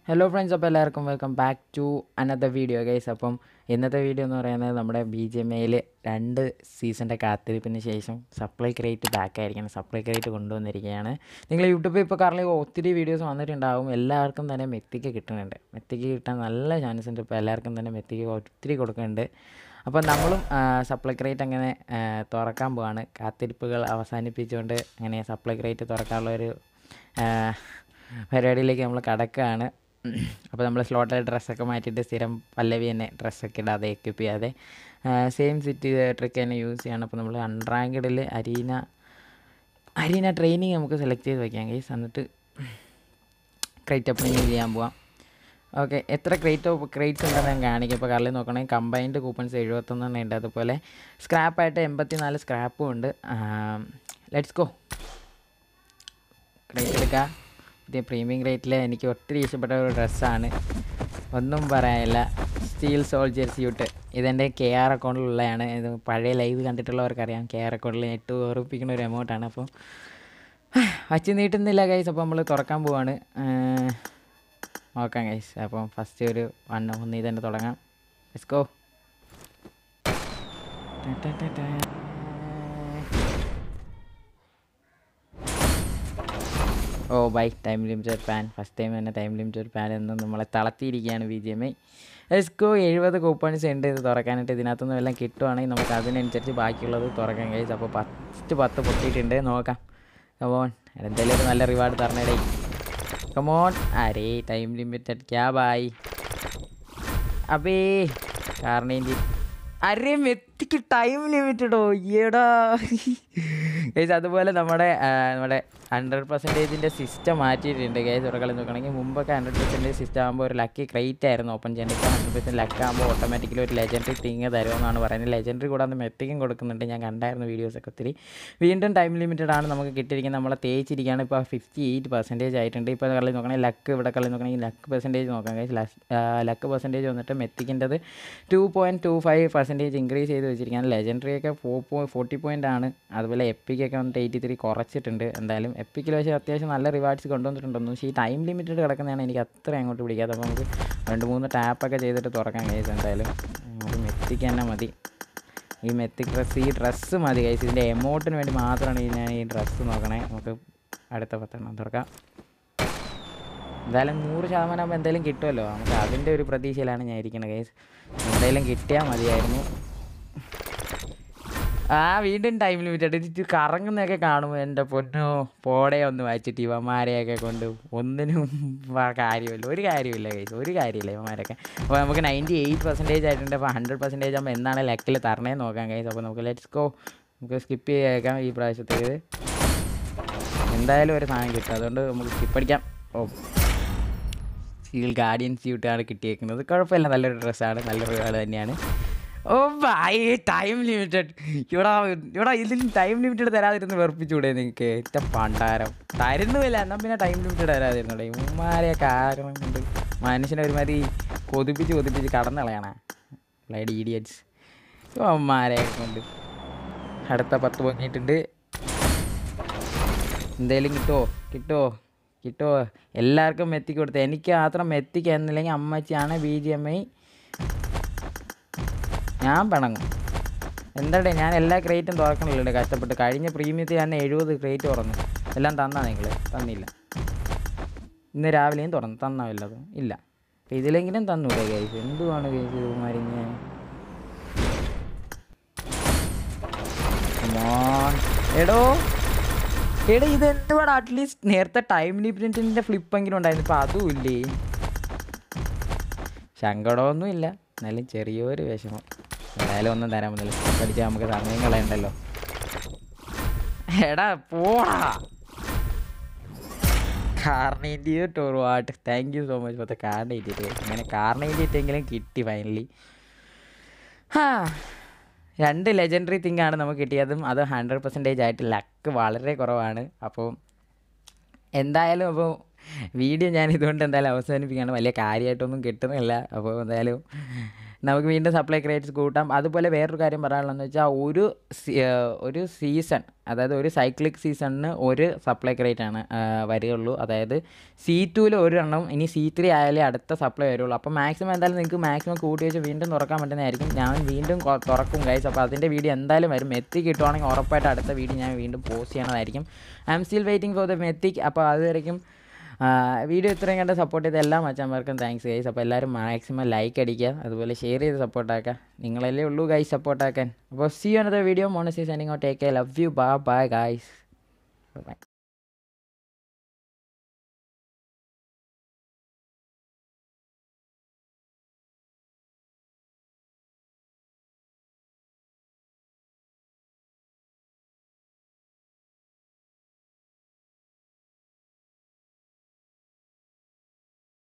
hello friends അപ്പോൾ എല്ലാവർക്കും welcome back to another video guys അപ്പം ഇന്നത്തെ വീഡിയോ എന്ന് പറയുന്നത് നമ്മുടെ ബി ജി എം എയിൽ രണ്ട് സീസണിൻ്റെ കാത്തിരിപ്പിന് ശേഷം സപ്ലൈ ക്രേറ്റ് ബാക്ക് ആയിരിക്കണം സപ്ലൈ ക്രേറ്റ് കൊണ്ടുവന്നിരിക്കുകയാണ് നിങ്ങൾ യൂട്യൂബിൽ ഇപ്പോൾ കാരണം ഒത്തിരി വീഡിയോസ് വന്നിട്ടുണ്ടാവും എല്ലാവർക്കും തന്നെ മെത്തിക്ക് കിട്ടുന്നുണ്ട് മെത്തിക്ക് കിട്ടാൻ നല്ല ചാൻസ് ഉണ്ട് ഇപ്പോൾ എല്ലാവർക്കും തന്നെ മെത്തിക്ക് ഒത്തിരി കൊടുക്കുന്നുണ്ട് അപ്പോൾ നമ്മളും സപ്ലൈ ക്രേറ്റ് അങ്ങനെ ആ, തുറക്കാൻ പോവാണ് കാത്തിരിപ്പുകൾ അവസാനിപ്പിച്ചുകൊണ്ട് അങ്ങനെ സപ്ലൈ ക്രേറ്റ് തുറക്കാനുള്ളൊരു ആ, പരിപാടിയിലേക്ക് നമ്മൾ കടക്കുകയാണ് അപ്പോൾ നമ്മൾ സ്ലോട്ടിൽ ഡ്രസ്സൊക്കെ മാറ്റിയിട്ട് സ്ഥിരം പല്ലവി തന്നെ ഡ്രസ്സൊക്കെ ഇടാതെ എക്വിപ്പ് ചെയ്യാതെ സെയിം സിറ്റി ട്രിക്ക് തന്നെ യൂസ് ചെയ്യണം അപ്പോൾ നമ്മൾ അൺറാങ്കഡിൽ അരീന അരീന ട്രെയിനിങ് നമുക്ക് സെലക്ട് ചെയ്ത് വയ്ക്കാം കേസ് എന്നിട്ട് ക്രേറ്റ് ഓപ്പണിങ് ചെയ്യാൻ പോവാം ഓക്കെ എത്ര ക്രേറ്റ് ക്രേറ്റ്സ് ഉണ്ടെന്ന് ഞാൻ കാണിക്കാം ഇപ്പോൾ കള്ളിൽ നോക്കണമെങ്കിൽ കമ്പൈൻഡ് കൂപ്പൺസ് എഴുപത്തൊന്നെണ്ണം ഉണ്ട് അതുപോലെ സ്ക്രാപ്പായിട്ട് എൺപത്തി നാല് സ്ക്രാപ്പും ഉണ്ട് ലെറ്റ്സ് ഗോ ക്രേറ്റ് എടുക്കാം പുതിയ പ്രീമിയം ക്രേറ്റിൽ എനിക്ക് ഒത്തിരി ഇഷ്ടപ്പെട്ട ഒരു ഡ്രസ്സാണ് ഒന്നും പറയാനില്ല സ്റ്റീൽ സോൾജർ സ്യൂട്ട് ഇതെൻ്റെ കെ ആർ അക്കൗണ്ടിലുള്ളതാണ് ഇത് പഴയ ലൈവ് കണ്ടിട്ടുള്ളവർക്കറിയാം കെ ആർ അക്കൗണ്ടിൽ എട്ട് ഓർപ്പിക്കുന്ന ഒരു എമൗണ്ടാണ് അപ്പോൾ വച്ച് നീട്ടുന്നില്ല ഗൈസ് അപ്പോൾ നമ്മൾ തുറക്കാൻ പോവാണ് ഏർ, നോക്കാം ഗൈസ് അപ്പം ഫസ്റ്റ് ഒരു വൺ ഒന്നീ തന്നെ തുടങ്ങാം let's go oh buy time limited pan first time തന്നെ ടൈം ലിമിറ്റഡ് പാൻ എന്ന് നമ്മളെ തളർത്തിയിരിക്കുകയാണ് ബി ജി എം ഐ എസ്കോ എഴുപത് കൂപ്പൺസ് ഉണ്ട് ഇത് തുറക്കാനായിട്ട് ഇതിനകത്തുനിന്ന് എല്ലാം കിട്ടുവാണെങ്കിൽ നമുക്ക് അതിനനുസരിച്ച് ബാക്കിയുള്ളത് തുറക്കാൻ കഴിയും അപ്പോൾ ഫസ്റ്റ് പത്ത് പൊട്ടിയിട്ടുണ്ട് നോക്കാം കമോൺ എന്തായാലും ഒരു നല്ല റിവാർഡ് തരണേടേ കമോൺ അരേ ടൈം ലിമിറ്റഡ് ക്യാ ബായ് അബേ കാരണം അരേ മെത്തിക്ക് ടൈം ലിമിറ്റഡോ ഈടാ ഗൈസ് അതുപോലെ നമ്മുടെ ആ, നമ്മുടെ ഹൺഡ്രഡ് പെർസെൻറ്റേജിൻ്റെ സിസ്റ്റം മാറ്റിയിട്ടുണ്ട് ഗൈസ് ഒരു കളി നോക്കണമെങ്കിൽ മുമ്പൊക്കെ ഹൺഡ്രഡ് പെർസെൻറ്റേജ് സിസ്റ്റം ആകുമ്പോൾ ഒരു ലക്കി ക്രേറ്റ് ആയിരുന്നു ഓപ്പൺ ചെയ്യേണ്ടത് ഇപ്പോൾ ഹൺഡ്രഡ് പെർസെൻറ്റ് ലക്ക് ആകുമ്പോൾ ഓട്ടോമാറ്റിക്കലി ഒരു ലെജൻഡറി തിങ് തരുമെന്നാണ് പറയുന്നത് ലെജൻഡറി കൂടാതെ മെത്തിക്കും കൊടുക്കുന്നുണ്ട് ഞാൻ കണ്ടായിരുന്നു വീഡിയോസൊക്കെ ഒത്തിരി വീണ്ടും ടൈം ലിമിറ്റഡ് ആണ് നമുക്ക് കിട്ടിയിരിക്കുന്നത് നമ്മളെ തേച്ചിരിക്കുകയാണ് ഇപ്പോൾ ഫിഫ്റ്റി എയ്റ്റ് പെർസെൻറ്റേജ് ആയിട്ടുണ്ട് ഇപ്പോൾ കളി നോക്കണമെങ്കിൽ ലക്ക് ഇവിടെ കളി നോക്കണമെങ്കിൽ ലക്ക് പെർസെൻറ്റേജ് നോക്കാം ഗൈസ് ലക്ക് പെർസെൻറ്റേജ് വന്നിട്ട് മെത്തിക്കിൻ്റെത് two point two five percentage increase ചെയ്ത് വെച്ചിരിക്കുകയാണ് ലെജൻഡറി ഒക്കെ ഫോർ പോയിൻറ്റ് ഫോർട്ടി പോയിൻ്റ് ആണ് അതുപോലെ എപ്പിക്കൊക്കെ വന്നിട്ട് എയ്റ്റി ത്രീ കുറച്ചിട്ടുണ്ട് എന്തായാലും എപ്പിക്കിൽ പക്ഷേ അത്യാവശ്യം നല്ല റിവാർഡ്സ് കൊണ്ടുവന്നിട്ടുണ്ടെന്ന് പക്ഷേ ഈ ടൈം ലിമിറ്റഡ് കിടക്കുന്നതാണ് എനിക്ക് അത്ര അങ്ങോട്ട് പിടിക്കാതെ അപ്പോൾ നമുക്ക് രണ്ട് മൂന്ന് ടാപ്പൊക്കെ ചെയ്തിട്ട് തുറക്കാൻ കഴിയും എന്തായാലും നമുക്ക് മെത്തിക്ക് തന്നെ മതി ഈ മെത്തിക് ഡ്രസ്സ് ഈ ഡ്രസ്സ് മതി കഴിച്ച് ഇതിൻ്റെ എമൗണ്ടിന് വേണ്ടി മാത്രമാണ് ഈ ഞാൻ ഈ ഡ്രസ്സ് നോക്കണേ നമുക്ക് അടുത്ത പത്തെണ്ണം തുറക്കാം എന്തായാലും നൂറ് ശതമാനം ആകുമ്പോൾ എന്തായാലും കിട്ടുമല്ലോ നമുക്ക് അതിൻ്റെ ഒരു പ്രതീക്ഷയിലാണ് ഞാൻ ഇരിക്കുന്നത് കേസ് എന്തായാലും കിട്ടിയാൽ മതിയായിരുന്നു ആ വീണ്ടും ടൈം ലിമിറ്റഡ് ഇത് കറങ്ങുന്നതൊക്കെ കാണുമ്പോൾ എൻ്റെ പൊന്നോ പോടെ ഒന്ന് വായിച്ചിട്ട് ഇവന്മാരെയൊക്കെ കൊണ്ട് ഒന്നിനും വ- കാര്യമില്ല ഒരു കാര്യമില്ല കേസ് ഒരു കാര്യമില്ല ഇവന്മാരൊക്കെ അപ്പോൾ നമുക്ക് നയൻറ്റി എയ്റ്റ് പെർസെൻറ്റേജ് ആയിട്ടുണ്ട് അപ്പോൾ ഹൺഡ്രഡ് പെർസെൻറ്റേജ് ആകുമ്പോൾ എന്താണ് ലക്കിൽ തരണേ നോക്കാം കേസ് അപ്പോൾ നമുക്ക് ലെറ്റ്സ് ഗോ നമുക്ക് സ്കിപ്പ് ചെയ്തേക്കാം ഈ പ്രാവശ്യത്തേക്ക് എന്തായാലും ഒരു സാധനം കിട്ടും അതുകൊണ്ട് നമുക്ക് സ്കിപ്പ് അടിക്കാം ഓ സ്റ്റീൽ ഗാർഡിയൻ സ്യൂട്ടാണ് കിട്ടിയേക്കുന്നത് കുഴപ്പമില്ല നല്ലൊരു ഡ്രസ്സാണ് നല്ലൊരു ആൾ തന്നെയാണ് ഓ ബൈ ടൈം ലിമിറ്റഡ് ഇവിടെ ഇവിടെ ഇതിൽ ടൈം ലിമിറ്റഡ് തരാതിരുന്ന് വെറുപ്പിച്ചൂടെ നിങ്ങൾക്ക് ഏറ്റ പണ്ടാരം തരുന്നുമില്ല എന്നാൽ പിന്നെ ടൈം ലിമിറ്റഡ് തരാതിരുന്നൂടെ ഉമ്മാരെ കാരണം കൊണ്ട് മനുഷ്യനെ ഒരുമാതിരി കൊതിപ്പിച്ച് കൊതിപ്പിച്ച് കടന്നു കളയണ ബ്ലൈഡ് ഇഡിയറ്റ്സ് ഉമ്മാരെ കൊണ്ട് അടുത്ത പത്ത് പൊങ്ങിയിട്ടുണ്ട് എന്തേലും കിട്ടുമോ കിട്ടുമോ കിട്ടുമോ എല്ലാവർക്കും മെത്തിക്ക് കൊടുത്ത് എനിക്ക് മാത്രം മെത്തിക്ക് എന്നില്ലെങ്കിൽ അമ്മച്ചിയാണ് ബി ജി എം ഐ ഞാൻ പിണങ്ങും എന്താടേ ഞാൻ എല്ലാ ക്രേറ്റും തുറക്കണില്ലേ കഷ്ടപ്പെട്ട് കഴിഞ്ഞ പ്രീമിയത്തിൽ തന്നെ എഴുപത് ക്രേറ്റ് തുറന്നു എല്ലാം തന്നാ നിങ്ങൾ തന്നില്ല ഇന്ന് രാവിലെയും തുറന്നു തന്നോ ഇല്ലതും ഇല്ല അപ്പം ഇതിലെങ്കിലും തന്നൂടെ കേസ് എന്തുവാണ് കേസ് മരിഞ്ഞ എടോ എടാ ഇത് എന്തുവാടാ അറ്റ്ലീസ്റ്റ് നേരത്തെ ടൈം ലിമിറ്റിൻ്റെ ഫ്ലിപ്പെങ്കിലും ഉണ്ടായിരുന്നു ഇപ്പം അതും ഇല്ലേ സങ്കടമൊന്നും ഇല്ല എന്നാലും ചെറിയൊരു വിഷമം എന്തായാലും ഒന്നും തരാൻ പറ്റില്ല പഠിച്ചാൽ നമുക്ക് സമയം കളയണ്ടല്ലോ എടാ പോടാ കാർണേറ്റിയോ ടോർവാട്ട് thank you so much for the കാർണേറ്റിട്ട് അങ്ങനെ കാർണേറ്റിട്ടെങ്കിലും കിട്ടി ഫൈനലി ഹാ രണ്ട് ലെജൻഡറി തിങ്ങാണ് നമുക്ക് കിട്ടിയതും അത് ഹൺഡ്രഡ് പെർസെൻറ്റേജ് ആയിട്ട് ലക്ക് വളരെ കുറവാണ് അപ്പോൾ എന്തായാലും അപ്പോൾ വീഡിയോ ഞാൻ ഇതുകൊണ്ട് എന്തായാലും അവസാനിപ്പിക്കുകയാണ് വലിയ കാര്യമായിട്ടൊന്നും കിട്ടുന്നില്ല അപ്പോൾ എന്തായാലും നമുക്ക് വീണ്ടും സപ്ലൈ ക്രേറ്റ്സ് കൂട്ടാം അതുപോലെ വേറൊരു കാര്യം പറയാനുള്ളതെന്ന് വെച്ചാൽ ഒരു സീ- ആ, ഒരു സീസൺ അതായത് ഒരു സൈക്ലിക് സീസണിന് ഒരു സപ്ലൈ ക്രേറ്റ് ആണ് ആ, വരികയുള്ളൂ അതായത് സി ടുവിൽ ഒരെണ്ണം ഇനി സി ത്രീ ആയാലേ അടുത്ത സപ്ലൈ വരുള്ളൂ അപ്പോൾ മാക്സിമം എന്തായാലും നിങ്ങൾക്ക് മാക്സിമം കൂട്ടി വെച്ച് വീണ്ടും തുറക്കാൻ പറ്റുന്നതായിരിക്കും ഞാൻ വീണ്ടും കൊ- തുറക്കും ഗൈസ് അപ്പോൾ അതിൻ്റെ വീഡിയോ എന്തായാലും വരും എത്തി കിട്ടുവാണെങ്കിൽ ഉറപ്പായിട്ട് അടുത്ത വീഡിയോ ഞാൻ വീണ്ടും പോസ്റ്റ് ചെയ്യണതായിരിക്കും I am still waiting for the mythic അപ്പോൾ അതുവരെയും വീഡിയോ ഇത്രയും കണ്ട് സപ്പോർട്ട് ചെയ്ത എല്ലാ മച്ചന്മാർക്കും താങ്ക്സ് ഗൈസ് അപ്പോൾ എല്ലാവരും മാക്സിമം ലൈക്ക് അടിക്കുക അതുപോലെ ഷെയർ ചെയ്ത് സപ്പോർട്ടാക്കുക നിങ്ങളല്ലേ ഉള്ളൂ ഗൈസ് സപ്പോർട്ടാക്കാൻ അപ്പോൾ സി അനദർ വീഡിയോ മോണസി sending take care love you bye bye guys by